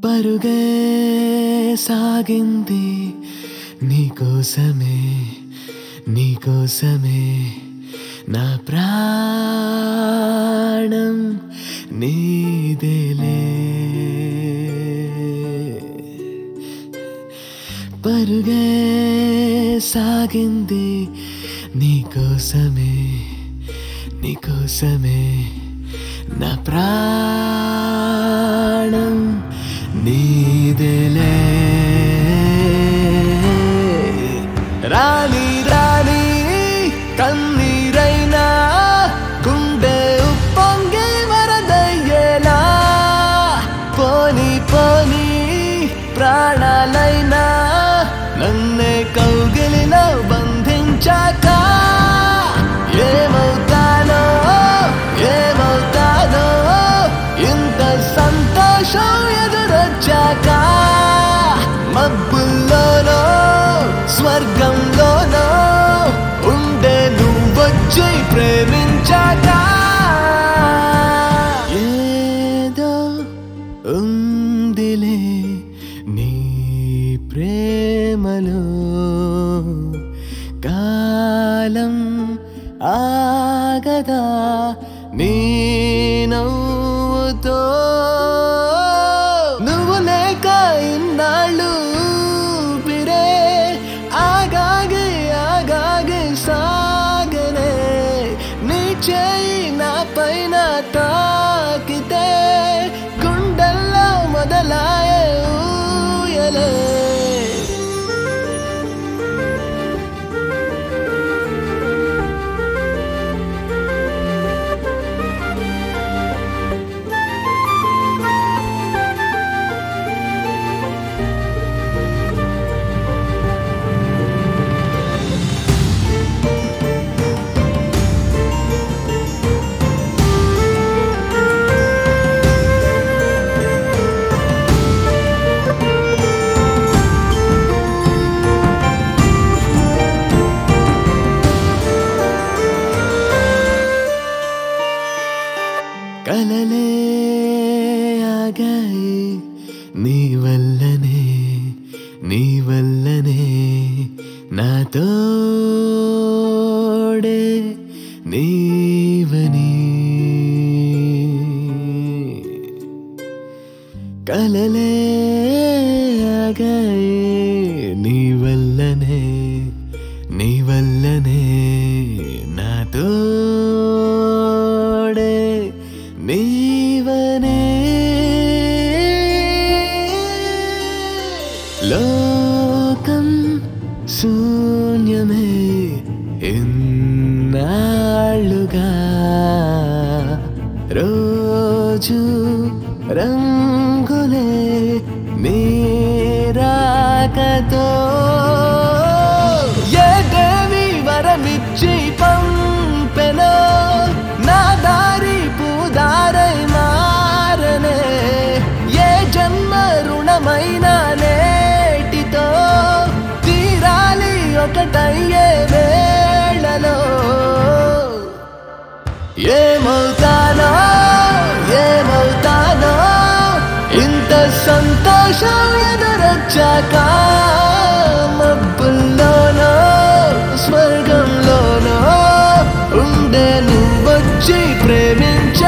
పరుగే సాగింది నీకోసమే నీకోసమే నా ప్రాణం నీదేలే పరుగే సాగింది నీకోసమే నీకోసమే నా ప్రాణం నీదేలే రాని రాని కన్నీరైనా గుండె ఉప్పొంగి వరదయ్యేలా పోని పోని ప్రాణాలైనా నన్నే కౌగిలిలో బంధించాక ఏమవుతానో ఏమవుతానో ఇంత సంతోషం ఎదురొచ్చాక మబ్బుల్లోనో స్వర్గంలోనో ఉండే నువ్వొచ్చి ప్రేమించాక ఏదో ఉందిలే నీ ప్రేమలో కాలం ఆగదా నీ నవ్వుతో నువ్వు లేక ఇన్నాళ్ళు పిరే ఆగాగి ఆగాగి సాగనే నీ చేయి నా పైన తాకితే గుండెల్లో మొదలాయే ఊయలే కలలే ఆగాయి నీ వల్లనే నీ వల్లనే నాతోడే నీవని కలలే ఆగాయి నీ వల్లనే నీ వల్లనే నాతోడే నీవనే లోకం శూన్యమే ఎన్నాళ్ళుగా రోజు రంగులే నీరాకతో ఏ దేవి వరమిచ్చి పంపెనో నా దారి పూదారై మారనే ఏ జన్మ రుణమైన నేటితో తీరాలి ఒకటయ్యే వేళలో ఏమవుతానో ఏమవుతానో ఇంత సంతోషం ఎదురొచ్చాక మబ్బుల్లోనో స్వర్గంలోనో ఉండే నువ్వొచ్చి ప్రేమించాక